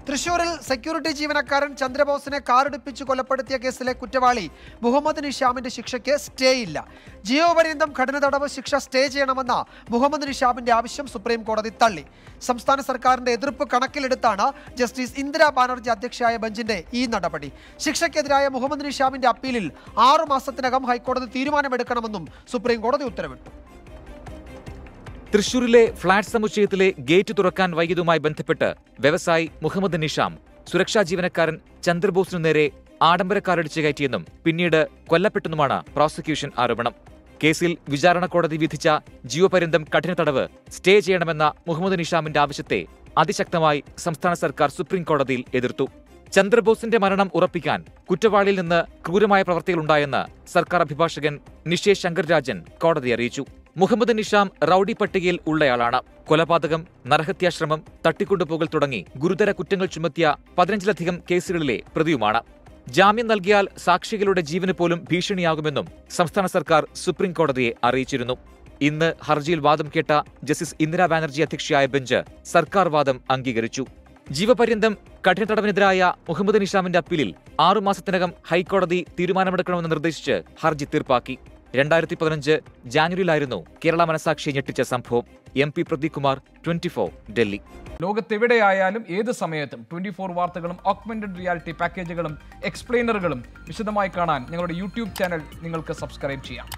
തൃശൂരിൽ സെക്യൂരിറ്റി ജീവനക്കാരൻ ചന്ദ്രബോസിനെ കാറിടിപ്പിച്ച് കൊലപ്പെടുത്തിയ കേസിലെ കുറ്റവാളി മുഹമ്മദ് നിഷാമിന്റെ ശിക്ഷയ്ക്ക് സ്റ്റേ ഇല്ല ജീവപര്യന്തം കഠിന തടവ് ശിക്ഷ സ്റ്റേ ചെയ്യണമെന്ന മുഹമ്മദ് നിഷാമിന്റെ ആവശ്യം സുപ്രീം കോടതി തള്ളി സംസ്ഥാന സർക്കാരിന്റെ എതിർപ്പ് കണക്കിലെടുത്താണ് ജസ്റ്റിസ് ഇന്ദിരാ ബാനർജി അധ്യക്ഷയായ ബെഞ്ചിന്റെ ഈ നടപടി ശിക്ഷയ്ക്കെതിരായ മുഹമ്മദ് നിഷാമിന്റെ അപ്പീലിൽ ആറു മാസത്തിനകം ഹൈക്കോടതി തീരുമാനമെടുക്കണമെന്നും സുപ്രീം കോടതി ഉത്തരവിട്ടു തൃശൂരിലെ ഫ്ളാറ്റ് സമുച്ചയത്തിലെ ഗേറ്റ് തുറക്കാൻ വൈകിയതുമായി ബന്ധപ്പെട്ട് വ്യവസായി മുഹമ്മദ് നിഷാം സുരക്ഷാ ജീവനക്കാരൻ ചന്ദ്രബോസിനു നേരെ ആഡംബര കാറടിച്ച് കയറ്റിയെന്നും പിന്നീട് കൊല്ലപ്പെട്ടെന്നുമാണ് പ്രോസിക്യൂഷൻ ആരോപണം കേസിൽ വിചാരണ കോടതി വിധിച്ച ജീവപര്യന്തം കഠിന തടവ് സ്റ്റേ ചെയ്യണമെന്ന മുഹമ്മദ് നിഷാമിന്റെ ആവശ്യത്തെ അതിശക്തമായി സംസ്ഥാന സർക്കാർ സുപ്രീം കോടതിയിൽ എതിർത്തു ചന്ദ്രബോസിന്റെ മരണം ഉറപ്പിക്കാൻ കുറ്റവാളിയിൽ നിന്ന് ക്രൂരമായ പ്രവർത്തികളുണ്ടായെന്ന് സർക്കാർ അഭിഭാഷകൻ നിഷേഷ് ശങ്കർ രാജൻ കോടതി അറിയിച്ചു മുഹമ്മദ് നിഷാം റൌഡി പട്ടികയിൽ ഉള്ളയാളാണ് കൊലപാതകം നരഹത്യാശ്രമം തട്ടിക്കൊണ്ടുപോകൽ തുടങ്ങി ഗുരുതര കുറ്റങ്ങൾ ചുമത്തിയ പതിനഞ്ചിലധികം കേസുകളിലെ പ്രതിയുമാണ് ജാമ്യം നൽകിയാൽ സാക്ഷികളുടെ ജീവന് പോലും ഭീഷണിയാകുമെന്നും സംസ്ഥാന സർക്കാർ സുപ്രീം കോടതിയെ അറിയിച്ചിരുന്നു ഇന്ന് ഹർജിയിൽ വാദം കേട്ട ജസ്റ്റിസ് ഇന്ദിരാ ബാനർജി അധ്യക്ഷയായ ബെഞ്ച് സർക്കാർ വാദം അംഗീകരിച്ചു ജീവപര്യന്തം കഠിന തടവിനെതിരായ മുഹമ്മദ് നിഷാമിന്റെ അപ്പീലിൽ ആറുമാസത്തിനകം ഹൈക്കോടതി തീരുമാനമെടുക്കണമെന്ന് നിർദ്ദേശിച്ച് ഹർജി തീർപ്പാക്കി രണ്ടായിരത്തി പതിനഞ്ച് ജാനുവരിയിലായിരുന്നു കേരള മനസാക്ഷിയെ ഞെട്ടിച്ച സംഭവം M P Pradeep Kumar twenty Delhi ലോകത്തെവിടെയായാലും ഏത് സമയത്തും ട്വന്റി ഫോർ വാർത്തകളും ഓഗ്മെന്റഡ് റിയാലിറ്റി പാക്കേജുകളും എക്സ്പ്ലെയിനറുകളും വിശദമായി കാണാൻ ഞങ്ങളുടെ യൂട്യൂബ് ചാനൽ നിങ്ങൾക്ക് സബ്സ്ക്രൈബ് ചെയ്യാം